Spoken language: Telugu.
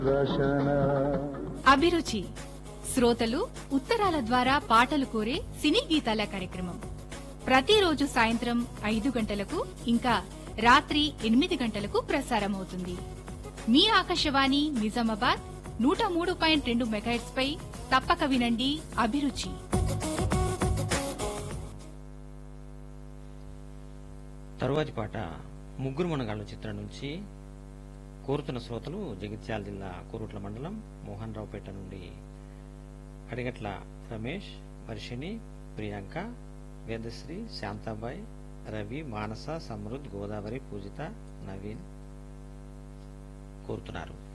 రచన అభిరుచి శ్రోతలు ఉత్తరాల ద్వారా పాటలు కోరే సినీ గీతాల కార్యక్రమం ప్రతిరోజు సాయంత్రం ఐదు గంటలకు ఇంకా రాత్రి ఎనిమిది గంటలకు ప్రసారమవుతుంది మీ ఆకాశవాణి నిజామాబాద్ నూట మూడు పాయింట్ రెండు మెగాహెట్స్ పై తప్పక వినండి అభిరుచి తరువాతి పాట ముగ్గురు మనగాళ్ళ చిత్రం నుంచి కోరుతున్న శ్రోతలు జగిత్యాల జిల్లా కోరుట్ల మండలం మోహన్ రావుపేట నుండి అడిగట్ల రమేష్ వర్షిణి ప్రియాంక వేదశ్రీ శాంతాబాయ్ రవి మానస సమృద్ గోదావరి పూజిత నవీన్ కోరుతున్నారు